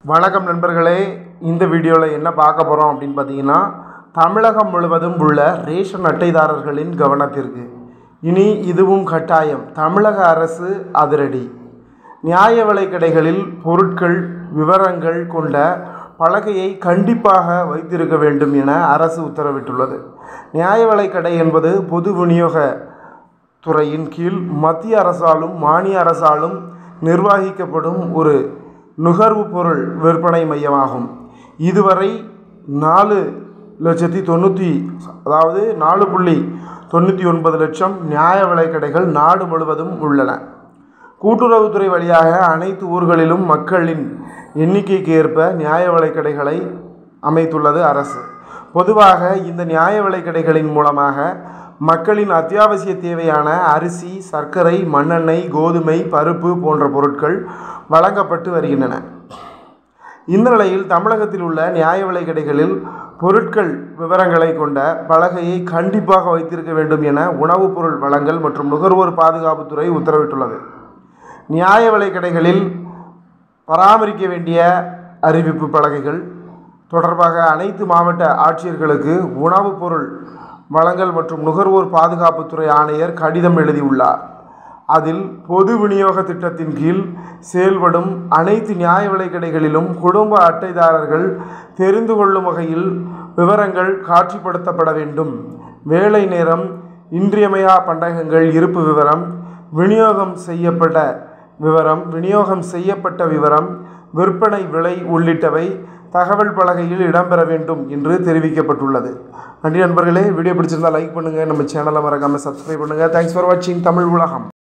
வணக்கம் நண்பர்களே இந்த வீடியோவில் என்ன பார்க்க போகிறோம் அப்படின்னு பார்த்தீங்கன்னா தமிழகம் முழுவதும் உள்ள ரேஷன் அட்டைதாரர்களின் கவனத்திற்கு இனி இதுவும் கட்டாயம் தமிழக அரசு அதிரடி நியாய விலைக் கடைகளில் பொருட்கள் விவரங்கள் கொண்ட பலகையை கண்டிப்பாக வைத்திருக்க வேண்டும் என அரசு உத்தரவிட்டுள்ளது நியாய விலைக் கடை என்பது பொது விநியோக துறையின் கீழ் மத்திய அரசாலும் மாநில அரசாலும் நிர்வகிக்கப்படும் ஒரு நுகர்வுப் பொருள் விற்பனை மையமாகும் இதுவரை நாலு லட்சத்தி தொண்ணூற்றி அதாவது நாலு புள்ளி தொண்ணூற்றி ஒன்பது லட்சம் நியாய விலைக் கடைகள் நாடு முழுவதும் உள்ளன கூட்டுறவுத்துறை வழியாக அனைத்து ஊர்களிலும் மக்களின் எண்ணிக்கைக்கு ஏற்ப நியாய விலைக் கடைகளை அமைத்துள்ளது அரசு பொதுவாக இந்த நியாய விலைக் கடைகளின் மூலமாக மக்களின் அத்தியாவசிய தேவையான அரிசி சர்க்கரை மண்ணெண்ணெய் கோதுமை பருப்பு போன்ற பொருட்கள் வழங்கப்பட்டு வருகின்றன இந்த நிலையில் தமிழகத்தில் உள்ள நியாய விலைக் கடைகளில் பொருட்கள் விவரங்களை கொண்ட பலகையை கண்டிப்பாக வைத்திருக்க வேண்டும் என உணவுப் பொருள் வழங்கல் மற்றும் நுகர்வோர் பாதுகாப்புத்துறை உத்தரவிட்டுள்ளது நியாய விலைக் கடைகளில் பராமரிக்க வேண்டிய அறிவிப்பு பலகைகள் தொடர்பாக அனைத்து மாவட்ட ஆட்சியர்களுக்கு உணவுப் பொருள் வழங்கல் மற்றும் நுகர்வோர் பாதுகாப்புத்துறை ஆணையர் கடிதம் எழுதியுள்ளார் அதில் பொது விநியோக திட்டத்தின் கீழ் செயல்படும் அனைத்து நியாய விலைக் கடைகளிலும் குடும்ப அட்டைதாரர்கள் தெரிந்து கொள்ளும் வகையில் விவரங்கள் காட்சிப்படுத்தப்பட வேண்டும் வேலை நேரம் இன்றியமையா பண்டகங்கள் இருப்பு விவரம் விநியோகம் செய்யப்பட்ட விவரம் விநியோகம் செய்யப்பட்ட விவரம் விற்பனை விலை உள்ளிட்டவை தகவல் பலகையில் இடம்பெற வேண்டும் என்று தெரிவிக்கப்பட்டுள்ளது நன்றி நண்பர்களே வீடியோ பிடிச்சிருந்தால் லைக் பண்ணுங்கள் நம்ம சேனலை மறக்காமல் சப்ஸ்கிரைப் பண்ணுங்கள் தேங்க்ஸ் ஃபார் வாட்சிங் தமிழ் உலகம்